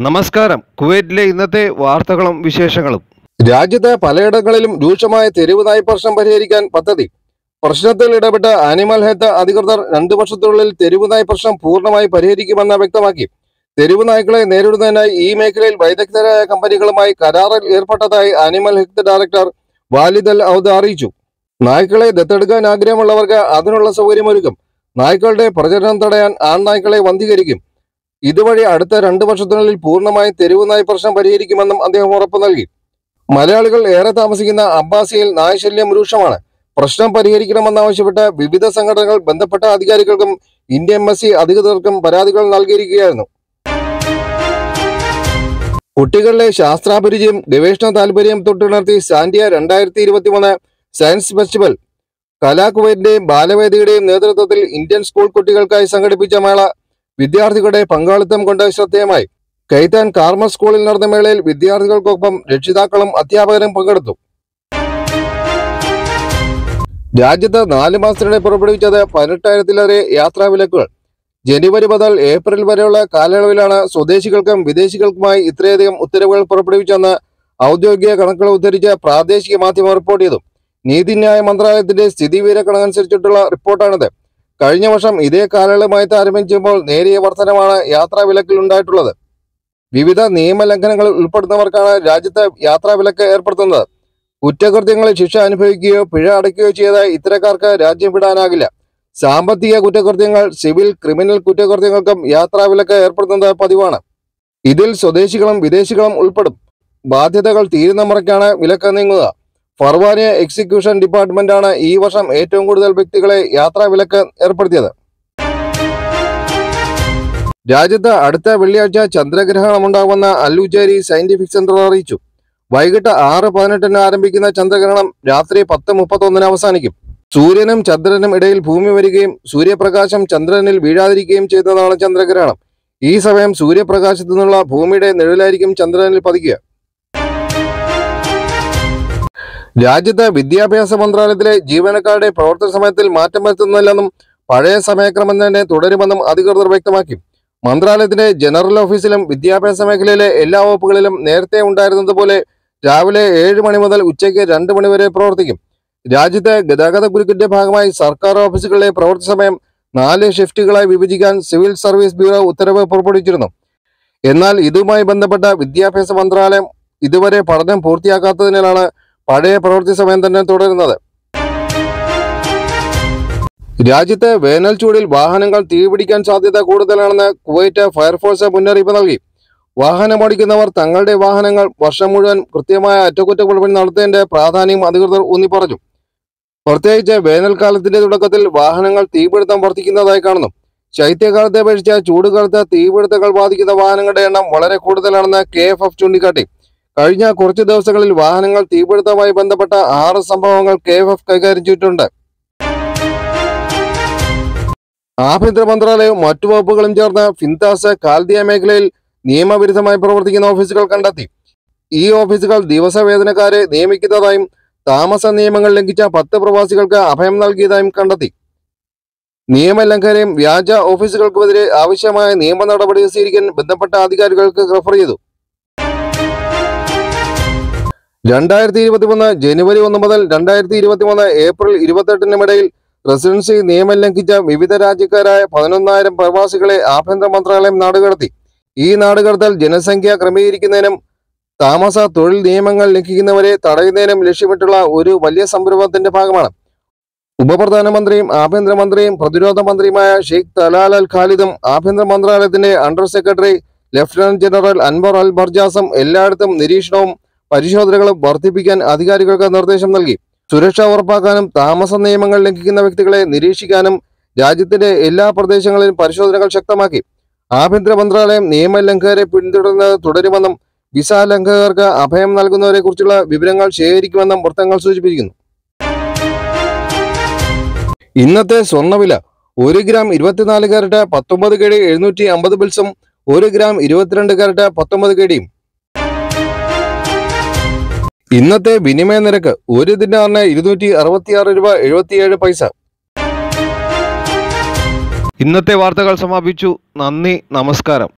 നമസ്കാരം കുവൈറ്റിലെ ഇന്നത്തെ വാർത്തകളും വിശേഷങ്ങളും രാജ്യത്ത് പലയിടങ്ങളിലും രൂക്ഷമായ തെരുവ് നായ് പ്രശ്നം പരിഹരിക്കാൻ പദ്ധതി പ്രശ്നത്തിൽ ഇടപെട്ട ആനിമൽ ഹെൽത്ത് അധികൃതർ രണ്ടു വർഷത്തിനുള്ളിൽ തെരുവ് നായ് പ്രശ്നം പൂർണ്ണമായി പരിഹരിക്കുമെന്ന് വ്യക്തമാക്കി തെരുവ് നായ്ക്കളെ നേരിടുന്നതിനായി ഈ മേഖലയിൽ വൈദഗ്ധരായ കമ്പനികളുമായി കരാറിൽ ഏർപ്പെട്ടതായി animal health director Walid Al Oud അറിയിച്ചു നായ്ക്കളെ ദത്തെടുക്കാൻ ആഗ്രഹമുള്ളവർക്ക് അതിനുള്ള സൗകര്യമൊരുക്കും നായ്ക്കളുടെ പ്രചരണം തടയാൻ ആൺനായ്ക്കളെ വന്ധീകരിക്കും ഇതുവഴി അടുത്ത രണ്ടു വർഷത്തിനുള്ളിൽ പൂർണ്ണമായി തെരുവ് നായ് പ്രശ്നം പരിഹരിക്കുമെന്നും അദ്ദേഹം ഉറപ്പു നൽകി മലയാളികൾ ഏറെ താമസിക്കുന്ന അബ്ബാസിയിൽ നായശല്യം രൂക്ഷമാണ് പ്രശ്നം പരിഹരിക്കണമെന്നാവശ്യപ്പെട്ട് വിവിധ സംഘടനകൾ ബന്ധപ്പെട്ട അധികാരികൾക്കും ഇന്ത്യ എംബസി അധികൃതർക്കും പരാതികൾ നൽകിയിരിക്കുകയായിരുന്നു കുട്ടികളിലെ ശാസ്ത്രാപരിചയം ഗവേഷണ താല്പര്യം തൊട്ടുണർത്തി സാന്റിയ രണ്ടായിരത്തി ഇരുപത്തി മൂന്ന് സയൻസ് ഫെസ്റ്റിവൽ കലാകുവൈറ്റിന്റെയും ബാലവേദിയുടെയും നേതൃത്വത്തിൽ ഇന്ത്യൻ സ്കൂൾ കുട്ടികൾക്കായി സംഘടിപ്പിച്ച മേള വിദ്യാർത്ഥികളുടെ പങ്കാളിത്തം കൊണ്ട് ശ്രദ്ധേയമായി കൈത്താൻ കാർമൽ സ്കൂളിൽ നടന്ന മേളയിൽ വിദ്യാർത്ഥികൾക്കൊപ്പം രക്ഷിതാക്കളും അധ്യാപകരും പങ്കെടുത്തു രാജ്യത്ത് നാല് മാസത്തിനിടെ പുറപ്പെടുവിച്ചത് പതിനെട്ടായിരത്തിലേറെ യാത്രാ വിലക്കുകൾ ജനുവരി മുതൽ ഏപ്രിൽ വരെയുള്ള കാലയളവിലാണ് സ്വദേശികൾക്കും വിദേശികൾക്കുമായി ഇത്രയധികം ഉത്തരവുകൾ പുറപ്പെടുവിച്ചെന്ന് ഔദ്യോഗിക കണക്കുകൾ ഉദ്ധരിച്ച് പ്രാദേശിക മാധ്യമം റിപ്പോർട്ട് ചെയ്തു നീതിന്യായ മന്ത്രാലയത്തിന്റെ സ്ഥിതിവിവര കണക്കനുസരിച്ചിട്ടുള്ള റിപ്പോർട്ടാണിത് കഴിഞ്ഞ വർഷം ഇതേ കാലയളവുമായി താരതമ്യം നേരിയ വർധനമാണ് യാത്രാ വിലക്കിൽ ഉണ്ടായിട്ടുള്ളത് വിവിധ നിയമലംഘനങ്ങൾ ഉൾപ്പെടുന്നവർക്കാണ് രാജ്യത്ത് യാത്രാ വിലക്ക് ഏർപ്പെടുത്തുന്നത് കുറ്റകൃത്യങ്ങളിൽ ശിക്ഷ അനുഭവിക്കുകയോ പിഴ അടയ്ക്കുകയോ ചെയ്ത ഇത്തരക്കാർക്ക് രാജ്യം വിടാനാകില്ല സാമ്പത്തിക കുറ്റകൃത്യങ്ങൾ സിവിൽ ക്രിമിനൽ കുറ്റകൃത്യങ്ങൾക്കും യാത്രാ വിലക്ക് ഏർപ്പെടുത്തുന്നത് പതിവാണ് ഇതിൽ സ്വദേശികളും വിദേശികളും ഉൾപ്പെടും ബാധ്യതകൾ തീരുന്ന മുറയ്ക്കാണ് വിലക്ക് നീങ്ങുക ഫർവാനിയ എക്സിക്യൂഷൻ ഡിപ്പാർട്ട്മെന്റാണ് ഈ വർഷം ഏറ്റവും കൂടുതൽ വ്യക്തികളെ യാത്രാ വിലക്ക് ഏർപ്പെടുത്തിയത് രാജ്യത്ത് അടുത്ത വെള്ളിയാഴ്ച ചന്ദ്രഗ്രഹണമുണ്ടാകുമെന്ന് അല്ലുചേരി സയന്റിഫിക് സെന്റർ അറിയിച്ചു വൈകിട്ട് ആറ് പതിനെട്ടിന് ആരംഭിക്കുന്ന ചന്ദ്രഗ്രഹണം രാത്രി പത്ത് മുപ്പത്തൊന്നിന് അവസാനിക്കും സൂര്യനും ചന്ദ്രനും ഇടയിൽ ഭൂമി വരികയും സൂര്യപ്രകാശം ചന്ദ്രനിൽ വീഴാതിരിക്കുകയും ചെയ്യുന്നതാണ് ചന്ദ്രഗ്രഹണം ഈ സമയം സൂര്യപ്രകാശത്തു നിന്നുള്ള ഭൂമിയുടെ നിഴലായിരിക്കും ചന്ദ്രനിൽ പതിക്കുക രാജ്യത്ത് വിദ്യാഭ്യാസ മന്ത്രാലയത്തിലെ ജീവനക്കാരുടെ പ്രവർത്തന സമയത്തിൽ മാറ്റം വരുത്തുന്നില്ലെന്നും പഴയ സമയക്രമം തന്നെ തുടരുമെന്നും അധികൃതർ വ്യക്തമാക്കി മന്ത്രാലയത്തിന്റെ ജനറൽ ഓഫീസിലും വിദ്യാഭ്യാസ മേഖലയിലെ എല്ലാ വകുപ്പുകളിലും നേരത്തെ ഉണ്ടായിരുന്നതുപോലെ രാവിലെ ഏഴ് മണി മുതൽ ഉച്ചയ്ക്ക് രണ്ട് മണി വരെ പ്രവർത്തിക്കും രാജ്യത്തെ ഗതാഗത കുരുക്കിന്റെ ഭാഗമായി സർക്കാർ ഓഫീസുകളിലെ പ്രവൃത്തി സമയം നാല് ഷിഫ്റ്റുകളായി വിഭജിക്കാൻ സിവിൽ സർവീസ് ബ്യൂറോ ഉത്തരവ് പുറപ്പെടുവിച്ചിരുന്നു എന്നാൽ ഇതുമായി ബന്ധപ്പെട്ട വിദ്യാഭ്യാസ മന്ത്രാലയം ഇതുവരെ പഠനം പൂർത്തിയാക്കാത്തതിനാലാണ് പഴയ പ്രവൃത്തി സമയം തന്നെ തുടരുന്നത് രാജ്യത്തെ വേനൽ ചൂടിൽ വാഹനങ്ങൾ തീപിടിക്കാൻ സാധ്യത കൂടുതലാണെന്ന് കുവൈറ്റ് ഫയർഫോഴ്സ് മുന്നറിയിപ്പ് നൽകി വാഹനമോടിക്കുന്നവർ തങ്ങളുടെ വാഹനങ്ങൾ വർഷം മുഴുവൻ കൃത്യമായ അറ്റകുറ്റപ്പണി നടത്തേണ്ട പ്രാധാന്യം അധികൃതർ ഊന്നി പറഞ്ഞു പ്രത്യേകിച്ച് വേനൽക്കാലത്തിന്റെ തുടക്കത്തിൽ വാഹനങ്ങൾ തീപിടുത്തം വർദ്ധിക്കുന്നതായി കാണുന്നു ശൈത്യകാലത്തെ അപേക്ഷിച്ച് ചൂടുകാലത്ത് തീപിടുത്തങ്ങൾ ബാധിക്കുന്ന വാഹനങ്ങളുടെ എണ്ണം വളരെ കൂടുതലാണെന്ന് കെ എഫ് എഫ് ചൂണ്ടിക്കാട്ടി കഴിഞ്ഞ കുറച്ച് ദിവസങ്ങളിൽ വാഹനങ്ങൾ തീപിടുത്തവുമായി ബന്ധപ്പെട്ട ആറ് സംഭവങ്ങൾ കെ എഫ് എഫ് കൈകാര്യം ചെയ്തിട്ടുണ്ട് ആഭ്യന്തര മന്ത്രാലയവും മറ്റു വകുപ്പുകളും ചേർന്ന് ഫിൻതാസ് കാൽദിയ മേഖലയിൽ നിയമവിരുദ്ധമായി പ്രവർത്തിക്കുന്ന ഓഫീസുകൾ കണ്ടെത്തി ഈ ഓഫീസുകൾ ദിവസവേതനക്കാരെ നിയമിക്കുന്നതായും താമസ നിയമങ്ങൾ ലംഘിച്ച പത്ത് പ്രവാസികൾക്ക് അഭയം നൽകിയതായും കണ്ടെത്തി നിയമലംഘനയും വ്യാജ ഓഫീസുകൾക്കുമെതിരെ ആവശ്യമായ നിയമ നടപടി സ്വീകരിക്കാൻ ബന്ധപ്പെട്ട അധികാരികൾക്ക് റഫർ ചെയ്തു രണ്ടായിരത്തി ഇരുപത്തിമൂന്ന് ജനുവരി ഒന്ന് മുതൽ രണ്ടായിരത്തി ഇരുപത്തിമൂന്ന് ഏപ്രിൽ ഇരുപത്തെട്ടിനുമിടയിൽ റെസിഡൻസി നിയമം ലംഘിച്ച വിവിധ രാജ്യക്കാരായ പതിനൊന്നായിരം പ്രവാസികളെ ആഭ്യന്തര മന്ത്രാലയം നാടുകടത്തി ഈ നാടുകടത്തൽ ജനസംഖ്യ ക്രമീകരിക്കുന്നതിനും താമസ തൊഴിൽ നിയമങ്ങൾ ലംഘിക്കുന്നവരെ തടയുന്നതിനും ലക്ഷ്യമിട്ടുള്ള ഒരു വലിയ സംരംഭത്തിന്റെ ഭാഗമാണ് ഉപപ്രധാനമന്ത്രിയും ആഭ്യന്തരമന്ത്രിയും പ്രതിരോധ മന്ത്രിയുമായ ഷെയ്ഖ് തലാൽ അൽ ഖാലിദും ആഭ്യന്തര മന്ത്രാലയത്തിന്റെ under secretary lieutenant general Anwar Al ബർജാസും എല്ലായിടത്തും നിരീക്ഷണവും പരിശോധനകളും വർദ്ധിപ്പിക്കാൻ അധികാരികൾക്ക് നിർദ്ദേശം നൽകി സുരക്ഷ ഉറപ്പാക്കാനും താമസ നിയമങ്ങൾ ലംഘിക്കുന്ന വ്യക്തികളെ നിരീക്ഷിക്കാനും രാജ്യത്തിന്റെ എല്ലാ പ്രദേശങ്ങളിലും പരിശോധനകൾ ശക്തമാക്കി ആഭ്യന്തര മന്ത്രാലയം നിയമലംഘകരെ പിന്തുടരുന്നത് തുടരുമെന്നും വിസ ലംഘകർക്ക് അഭയം നൽകുന്നവരെ കുറിച്ചുള്ള വിവരങ്ങൾ ശേഖരിക്കുമെന്നും വൃത്തങ്ങൾ സൂചിപ്പിക്കുന്നു ഇന്നത്തെ സ്വർണ്ണവില ഒരു ഗ്രാം ഇരുപത്തിനാല് കാരറ്റ് പത്തൊമ്പത് കേടി എഴുന്നൂറ്റി അമ്പത് ബിൽസും ഒരു ഗ്രാം ഇരുപത്തിരണ്ട് കാരറ്റ് പത്തൊമ്പത് കേടിയും ഇന്നത്തെ വിനിമയ നിരക്ക് ഒരു ദിനാറിന് ഇരുന്നൂറ്റി അറുപത്തിയാറ് രൂപ എഴുപത്തിയേഴ് പൈസ ഇന്നത്തെ വാർത്തകൾ സമാപിച്ചു നന്ദി നമസ്കാരം